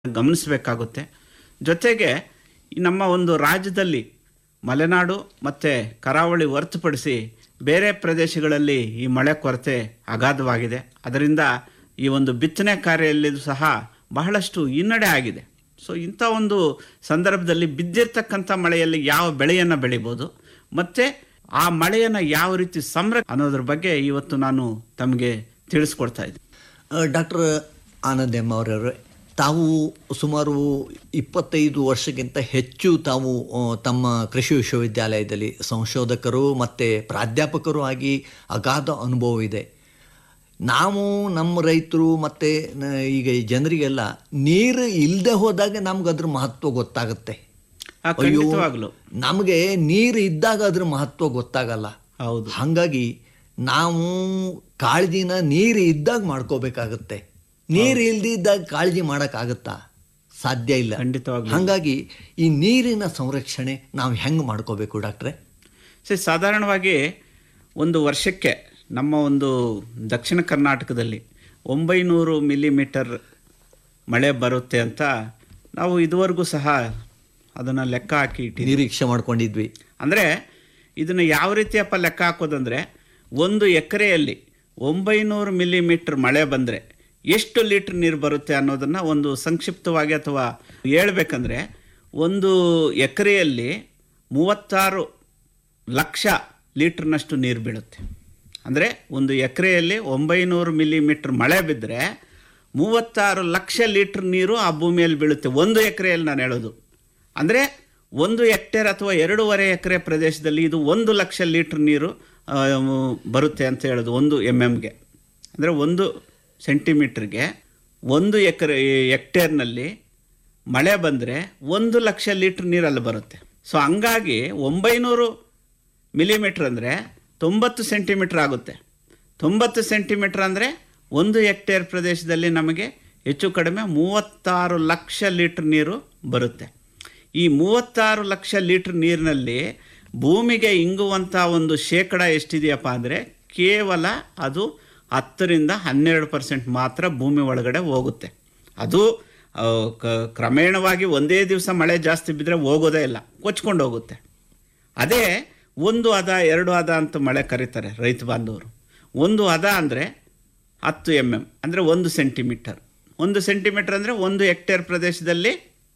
ಗಮನಿಸಬೇಕಾಗುತ್ತೆ ಜೊತೆಗೆ ಈ ನಮ್ಮ ಒಂದು ರಾಜ್ಯದಲ್ಲಿ ಮಲೆನಾಡು ಮತ್ತು ಕರಾವಳಿ ಹೊರತುಪಡಿಸಿ ಬೇರೆ ಪ್ರದೇಶಗಳಲ್ಲಿ ಈ ಮಳೆ ಕೊರತೆ ಅಗಾಧವಾಗಿದೆ ಅದರಿಂದ ಈ ಒಂದು ಬಿತ್ತನೆ ಕಾರ್ಯದಲ್ಲಿಯೂ ಸಹ ಬಹಳಷ್ಟು ಹಿನ್ನಡೆ ಆಗಿದೆ ಸೊ ಇಂಥ ಒಂದು ಸಂದರ್ಭದಲ್ಲಿ ಬಿದ್ದಿರ್ತಕ್ಕಂಥ ಮಳೆಯಲ್ಲಿ ಯಾವ ಬೆಳೆಯನ್ನು ಬೆಳಿಬೋದು ಮತ್ತು ಆ ಮಳೆಯನ್ನು ಯಾವ ರೀತಿ ಸಂರ ಅನ್ನೋದ್ರ ಬಗ್ಗೆ ಇವತ್ತು ನಾನು ತಮಗೆ ತಿಳಿಸ್ಕೊಡ್ತಾ ಇದ್ದೀನಿ ಡಾಕ್ಟರ್ ಆನಂದ್ ಎಂ ಅವರವರೇ ತಾವು ಸುಮಾರು ಇಪ್ಪತ್ತೈದು ವರ್ಷಕ್ಕಿಂತ ಹೆಚ್ಚು ತಾವು ಆ, ತಮ್ಮ ಕೃಷಿ ವಿಶ್ವವಿದ್ಯಾಲಯದಲ್ಲಿ ಸಂಶೋಧಕರು ಮತ್ತು ಪ್ರಾಧ್ಯಾಪಕರು ಆಗಿ ಅಗಾಧ ಅನುಭವ ಇದೆ ನಾವು ನಮ್ಮ ರೈತರು ಮತ್ತು ಈಗ ಈ ಜನರಿಗೆಲ್ಲ ನೀರು ಇಲ್ಲದೆ ಹೋದಾಗ ನಮ್ಗೆ ಅದ್ರ ಮಹತ್ವ ಗೊತ್ತಾಗುತ್ತೆ ಆ, ಖಂಡಿತವಾಗ್ಲು ನಮಗೆ ನೀರು ಇದ್ದಾಗ ಅದ್ರ ಮಹತ್ವ ಗೊತ್ತಾಗಲ್ಲ ಹೌದು ಹಾಗಾಗಿ ನಾವು ಕಾಳಜಿನ ನೀರು ಇದ್ದಾಗ ಮಾಡ್ಕೋಬೇಕಾಗತ್ತೆ ನೀರು ಇಲ್ದಿದ್ದಾಗ ಕಾಳಜಿ ಮಾಡೋಕ್ಕಾಗತ್ತಾ ಸಾಧ್ಯ ಇಲ್ಲ ಖಂಡಿತವಾಗ್ಲು ಹಾಗಾಗಿ ಈ ನೀರಿನ ಸಂರಕ್ಷಣೆ ನಾವು ಹೆಂಗೆ ಮಾಡ್ಕೋಬೇಕು ಡಾಕ್ಟ್ರೆ ಸರಿ ಸಾಧಾರಣವಾಗಿ ಒಂದು ವರ್ಷಕ್ಕೆ ನಮ್ಮ ಒಂದು ದಕ್ಷಿಣ ಕರ್ನಾಟಕದಲ್ಲಿ ಒಂಬೈನೂರು ಮಿಲಿಮೀಟರ್ ಮಳೆ ಬರುತ್ತೆ ಅಂತ ನಾವು ಇದುವರೆಗೂ ಸಹ ಅದನ್ನು ಲೆಕ್ಕ ಹಾಕಿ ಇಟ್ಟಿದ್ದೀವಿ ನಿರೀಕ್ಷೆ ಮಾಡ್ಕೊಂಡಿದ್ವಿ ಅಂದರೆ ಇದನ್ನು ಯಾವ ರೀತಿಯಪ್ಪ ಲೆಕ್ಕ ಹಾಕೋದಂದರೆ ಒಂದು ಎಕರೆಯಲ್ಲಿ ಒಂಬೈನೂರು ಮಿಲಿಮೀಟ್ರ್ ಮಳೆ ಬಂದರೆ ಎಷ್ಟು ಲೀಟ್ರ್ ನೀರು ಬರುತ್ತೆ ಅನ್ನೋದನ್ನು ಒಂದು ಸಂಕ್ಷಿಪ್ತವಾಗಿ ಅಥವಾ ಹೇಳ್ಬೇಕಂದ್ರೆ ಒಂದು ಎಕರೆಯಲ್ಲಿ ಮೂವತ್ತಾರು ಲಕ್ಷ ಲೀಟ್ರ್ನಷ್ಟು ನೀರು ಬೀಳುತ್ತೆ ಅಂದರೆ ಒಂದು ಎಕರೆಯಲ್ಲಿ ಒಂಬೈನೂರು ಮಿಲಿಮೀಟ್ರ್ ಮಳೆ ಬಿದ್ದರೆ ಮೂವತ್ತಾರು ಲಕ್ಷ ಲೀಟ್ರ್ ನೀರು ಆ ಭೂಮಿಯಲ್ಲಿ ಬೀಳುತ್ತೆ ಒಂದು ಎಕರೆಯಲ್ಲಿ ನಾನು ಹೇಳೋದು ಅಂದರೆ ಒಂದು ಹೆಕ್ಟೇರ್ ಅಥವಾ ಎರಡೂವರೆ ಎಕರೆ ಪ್ರದೇಶದಲ್ಲಿ ಇದು ಒಂದು ಲಕ್ಷ ಲೀಟ್ರ್ ನೀರು ಆ, ಬರುತ್ತೆ ಅಂತ ಹೇಳೋದು ಒಂದು ಎಮ್ ಎಮ್ಗೆ ಅಂದರೆ ಒಂದು ಸೆಂಟಿಮೀಟ್ರಿಗೆ ಒಂದು ಎಕರೆ ಹೆಕ್ಟೇರ್ನಲ್ಲಿ ಮಳೆ ಬಂದರೆ ಒಂದು ಲಕ್ಷ ಲೀಟ್ರ್ ನೀರಲ್ಲಿ ಬರುತ್ತೆ ಸೊ ಹಂಗಾಗಿ ಒಂಬೈನೂರು ಮಿಲಿಮೀಟ್ರ್ ಅಂದರೆ ತೊಂಬತ್ತು ಸೆಂಟಿಮೀಟ್ರ್ ಆಗುತ್ತೆ ತೊಂಬತ್ತು ಸೆಂಟಿಮೀಟ್ರ್ ಅಂದರೆ ಒಂದು ಹೆಕ್ಟೇರ್ ಪ್ರದೇಶದಲ್ಲಿ ನಮಗೆ ಹೆಚ್ಚು ಕಡಿಮೆ ಮೂವತ್ತಾರು ಲಕ್ಷ ಲೀಟ್ರ್ ನೀರು ಬರುತ್ತೆ ಈ ಮೂವತ್ತಾರು ಲಕ್ಷ ಲೀಟ್ರ್ ನೀರಿನಲ್ಲಿ ಭೂಮಿಗೆ ಇಂಗುವಂಥ ಒಂದು ಶೇಕಡ ಎಷ್ಟಿದೆಯಪ್ಪ ಅಂದರೆ ಕೇವಲ ಅದು ಹತ್ತರಿಂದ ಹನ್ನೆರಡು ಪರ್ಸೆಂಟ್ ಮಾತ್ರ ಭೂಮಿ ಒಳಗಡೆ ಹೋಗುತ್ತೆ ಅದು ಆ, ಕ- ಕ್ರಮೇಣವಾಗಿ ಒಂದೇ ದಿವಸ ಮಳೆ ಜಾಸ್ತಿ ಬಿದ್ದರೆ ಹೋಗೋದೇ ಇಲ್ಲ ಕೊಚ್ಕೊಂಡು ಹೋಗುತ್ತೆ ಅದೇ ಒಂದು ಹದ ಎರಡು ಹದ ಅಂತ ಮಳೆ ಕರೀತಾರೆ ರೈತ ಬಾಂಧವರು ಒಂದು ಹದ ಅಂದರೆ ಹತ್ತು ಎಮ್ ಎಮ್ ಅಂದರೆ ಒಂದು ಸೆಂಟಿಮೀಟರ್ ಒಂದು ಸೆಂಟಿಮೀಟರ್ ಅಂದರೆ ಒಂದು ಹೆಕ್ಟೇರ್ ಪ್ರದೇಶದಲ್ಲಿ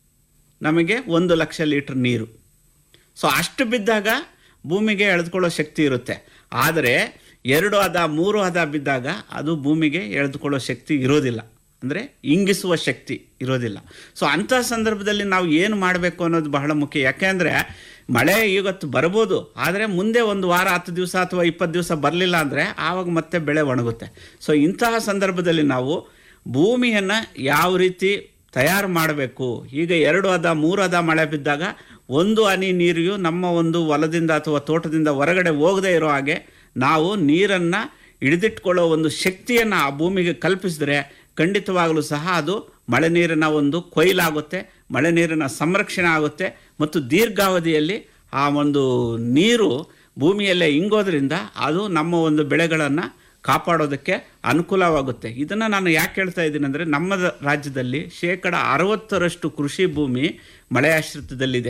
ನಮಗೆ ಒಂದು ಲಕ್ಷ ಲೀಟ್ರ್ ನೀರು ಸೊ ಅಷ್ಟು ಬಿದ್ದಾಗ ಭೂಮಿಗೆ ಎಳೆದುಕೊಳ್ಳೋ ಶಕ್ತಿ ಇರುತ್ತೆ ಆದರೆ ಎರಡು ಹದ ಮೂರು ಹದ ಬಿದ್ದಾಗ ಅದು ಭೂಮಿಗೆ ಎಳೆದುಕೊಳ್ಳೋ ಶಕ್ತಿ ಇರೋದಿಲ್ಲ ಅಂದರೆ ಇಂಗಿಸುವ ಶಕ್ತಿ ಇರೋದಿಲ್ಲ ಸೊ ಅಂಥ ಸಂದರ್ಭದಲ್ಲಿ ನಾವು ಏನು ಮಾಡಬೇಕು ಅನ್ನೋದು ಬಹಳ ಮುಖ್ಯ ಯಾಕೆಂದರೆ ಮಳೆ ಇವತ್ತು ಬರ್ಬೋದು ಆದರೆ ಮುಂದೆ ಒಂದು ವಾರ ಹತ್ತು ದಿವಸ ಅಥವಾ ಇಪ್ಪತ್ತು ದಿವಸ ಬರಲಿಲ್ಲ ಅಂದರೆ ಆವಾಗ ಮತ್ತೆ ಬೆಳೆ ಒಣಗುತ್ತೆ ಸೊ ಇಂತಹ ಸಂದರ್ಭದಲ್ಲಿ ನಾವು ಭೂಮಿಯನ್ನು ಯಾವ ರೀತಿ ತಯಾರು ಮಾಡಬೇಕು ಈಗ ಎರಡು ಹದ ಮೂರು ಹದ ಮಳೆ ಬಿದ್ದಾಗ ಒಂದು ಹನಿ ನೀರಿಗೂ ನಮ್ಮ ಒಂದು ಹೊಲದಿಂದ ಅಥವಾ ತೋಟದಿಂದ ಹೊರಗಡೆ ಹೋಗದೇ ಇರೋ ಹಾಗೆ ನಾವು ನೀರನ್ನು ಹಿಡಿದಿಟ್ಕೊಳ್ಳೋ ಒಂದು ಶಕ್ತಿಯನ್ನು ಆ ಭೂಮಿಗೆ ಕಲ್ಪಿಸಿದ್ರೆ ಖಂಡಿತವಾಗಲೂ ಸಹ ಅದು ಮಳೆ ನೀರಿನ ಒಂದು ಕೊಯ್ಲಾಗುತ್ತೆ ಮಳೆ ನೀರಿನ ಸಂರಕ್ಷಣೆ ಆಗುತ್ತೆ ಮತ್ತು ದೀರ್ಘಾವಧಿಯಲ್ಲಿ ಆ ಒಂದು ನೀರು ಭೂಮಿಯಲ್ಲೇ ಇಂಗೋದ್ರಿಂದ ಅದು ನಮ್ಮ ಒಂದು ಬೆಳೆಗಳನ್ನು ಕಾಪಾಡೋದಕ್ಕೆ ಅನುಕೂಲವಾಗುತ್ತೆ ಇದನ್ನು ನಾನು ಯಾಕೆ ಹೇಳ್ತಾ ಇದ್ದೀನಿ ಅಂದರೆ ನಮ್ಮ ದ- ರಾಜ್ಯದಲ್ಲಿ ಶೇಕಡ ಅರವತ್ತರಷ್ಟು ಕೃಷಿ ಭೂಮಿ ಮಳೆಯಾಶ್ರಿತದಲ್ಲಿದೆ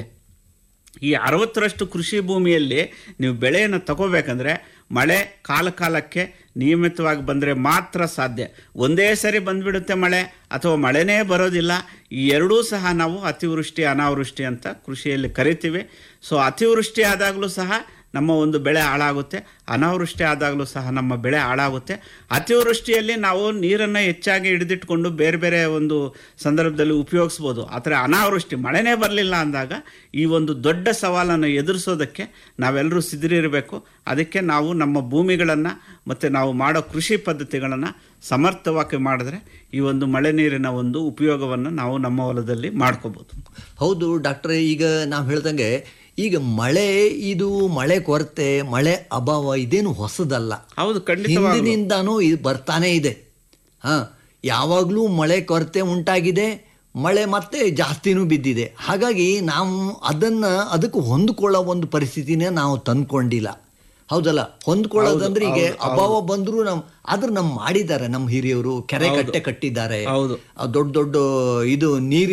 ಈ ಅರವತ್ತರಷ್ಟು ಕೃಷಿ ಭೂಮಿಯಲ್ಲಿ ನೀವು ಬೆಳೆಯನ್ನು ತಗೋಬೇಕಂದ್ರೆ ಮಳೆ ಕಾಲ ಕಾಲಕ್ಕೆ ನಿಯಮಿತವಾಗಿ ಬಂದರೆ ಮಾತ್ರ ಸಾಧ್ಯ ಒಂದೇ ಸರಿ ಬಂದ್ಬಿಡುತ್ತೆ ಮಳೆ ಅಥವಾ ಮಳೆನೇ ಬರೋದಿಲ್ಲ ಈ ಎರಡೂ ಸಹ ನಾವು ಅತಿವೃಷ್ಟಿ ಅನಾವೃಷ್ಟಿ ಅಂತ ಕೃಷಿಯಲ್ಲಿ ಕರಿತೀವಿ ಸೊ ಅತಿವೃಷ್ಟಿ ಆದಾಗಲೂ ಸಹ ನಮ್ಮ ಒಂದು ಬೆಳೆ ಹಾಳಾಗುತ್ತೆ ಅನಾವೃಷ್ಟಿ ಆದಾಗಲೂ ಸಹ ನಮ್ಮ ಬೆಳೆ ಹಾಳಾಗುತ್ತೆ ಅತಿವೃಷ್ಟಿಯಲ್ಲಿ ನಾವು ನೀರನ್ನು ಹೆಚ್ಚಾಗಿ ಹಿಡಿದಿಟ್ಕೊಂಡು ಬೇರೆ ಬೇರೆ ಒಂದು ಸಂದರ್ಭದಲ್ಲಿ ಉಪಯೋಗಿಸ್ಬೋದು ಆದರೆ ಅನಾವೃಷ್ಟಿ ಮಳೆನೇ ಬರಲಿಲ್ಲ ಅಂದಾಗ ಈ ಒಂದು ದೊಡ್ಡ ಸವಾಲನ್ನು ಎದುರಿಸೋದಕ್ಕೆ ನಾವೆಲ್ಲರೂ ಸಿದ್ಧರಿರಬೇಕು ಅದಕ್ಕೆ ನಾವು ನಮ್ಮ ಭೂಮಿಗಳನ್ನು ಮತ್ತು ನಾವು ಮಾಡೋ ಕೃಷಿ ಪದ್ಧತಿಗಳನ್ನು ಸಮರ್ಥವಾಗಿ ಮಾಡಿದ್ರೆ ಈ ಒಂದು ಮಳೆ ನೀರಿನ ಒಂದು ಉಪಯೋಗವನ್ನು ನಾವು ನಮ್ಮ ಹೊಲದಲ್ಲಿ ಮಾಡ್ಕೋಬೋದು ಹೌದು ಡಾಕ್ಟ್ರೆ ಈಗ ನಾವು ಹೇಳ್ದಂಗೆ ಈಗ ಮಳೆ ಇದು ಮಳೆ ಕೊರತೆ ಮಳೆ ಅಭಾವ ಇದೇನು ಹೊಸದಲ್ಲ ಹೌದು ಖಂಡಿತವಾಗ್ಲೂ ಹಿಂದಿನಿಂದಾನೂ ಇದು ಬರ್ತಾನೇ ಇದೆ ಹಾಂ ಯಾವಾಗಲೂ ಮಳೆ ಕೊರತೆ ಉಂಟಾಗಿದೆ ಮಳೆ ಮತ್ತೆ ಜಾಸ್ತಿನೂ ಬಿದ್ದಿದೆ ಹಾಗಾಗಿ ನಾವು ಅದನ್ನು ಅದಕ್ಕೆ ಹೊಂದ್ಕೊಳ್ಳೋ ಒಂದು ಪರಿಸ್ಥಿತಿನೇ ನಾವು ತಂದ್ಕೊಂಡಿಲ್ಲ ಹೌದಲ್ಲ ಹೊಂದ್ಕೊಳ್ಳೋದಂದ್ರೆ ಈಗ ಅಭಾವ ಬಂದರೂ ನಾವು ಆದ್ರೆ ನಮ್ಮ ಮಾಡಿದ್ದಾರೆ ನಮ್ಮ ಹಿರಿಯರು ಕೆರೆ ಕಟ್ಟೆ ಕಟ್ಟಿದ್ದಾರೆ ಹೌದು ಆ ದೊಡ್ಡ ದೊಡ್ಡ ಇದು ನೀರಿನ